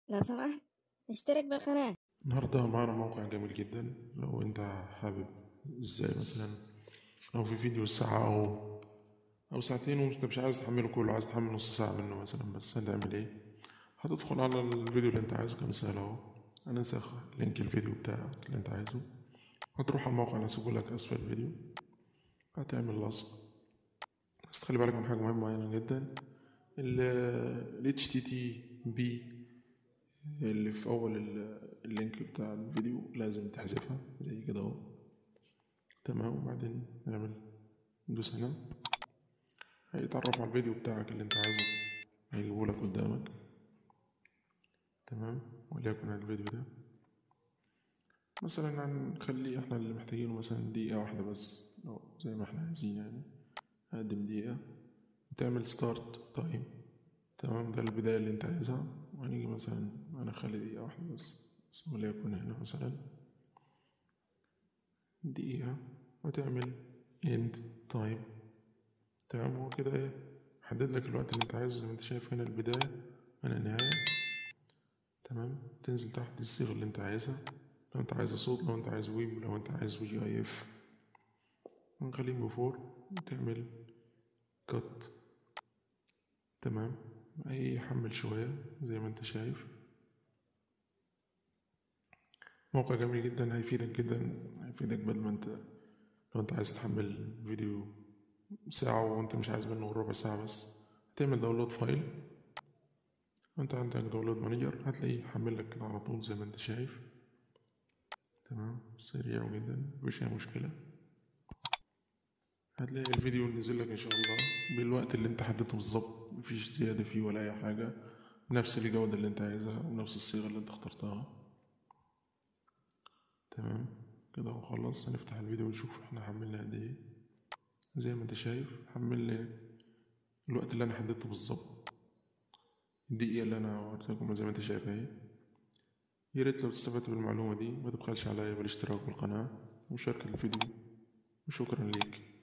لو سمحت اشترك بالقناة النهاردة معانا موقع جميل جدا لو انت حابب ازاي مثلا لو في فيديو ساعة او او ساعتين وانت مش عايز تحمله كله عايز تحمل نص ساعة منه مثلا بس هتعمل ايه هتدخل على الفيديو اللي انت عايزه كمثال اهو هننسخ لينك الفيديو بتاعك اللي انت عايزه هتروح على الموقع اللي هسيبه لك اسفل الفيديو هتعمل لصق بس تخلي بالك من حاجة مهمة هنا جدا ال HTTP اللي في أول ال- اللينك بتاع الفيديو لازم تحذفها زي كده اهو تمام وبعدين نعمل ندوس هنا هيتعرف على الفيديو بتاعك اللي انت عايزه هيجيبهولك قدامك تمام وليكن الفيديو ده مثلا هنخليه احنا اللي محتاجينه مثلا دقيقة واحدة بس أو زي ما احنا عايزين يعني هقدم دقيقة وتعمل ستارت تايم تمام ده البداية اللي انت عايزها وهنيجي مثلا انا اخلي دقيقة واحدة بس بس وليكن هنا مثلا دقيقة وتعمل end time تمام هو كده ايه حدد لك الوقت اللي انت عايزه زي ما انت شايف هنا البداية هنا النهاية تمام تنزل تحت الصيغة اللي انت عايزها لو انت عايز صوت لو انت عايز ويب لو انت عايز جي اي اف نخليه بفور وتعمل كات تمام هيحمل شوية زي ما انت شايف موقع جميل جدا هيفيدك جدا هيفيدك بدل ما انت لو انت عايز تحمل فيديو ساعة وانت مش عايز منه ربع ساعة بس هتعمل داونلود فايل وانت عندك داونلود مانجر هتلاقيه حمل لك كده على طول زي ما انت شايف تمام سريع جدا مفيش اي مشكلة هتلاقي الفيديو نزل لك ان شاء الله بالوقت اللي انت حددته بالظبط مفيش زيادة فيه ولا اي حاجة بنفس الجودة اللي انت عايزها ونفس الصيغة اللي انت اخترتها تمام كده وخلص هنفتح الفيديو ونشوف احنا حملنا قد ايه زي ما انت شايف حمل لي الوقت اللي انا حددته بالظبط الدقيقة اللي انا وريتكم زي ما انت شايف اهي يا ريت لو استفدت بالمعلومة دي ما تبخلش عليا بالاشتراك بالقناة ومشاركة الفيديو وشكرا ليك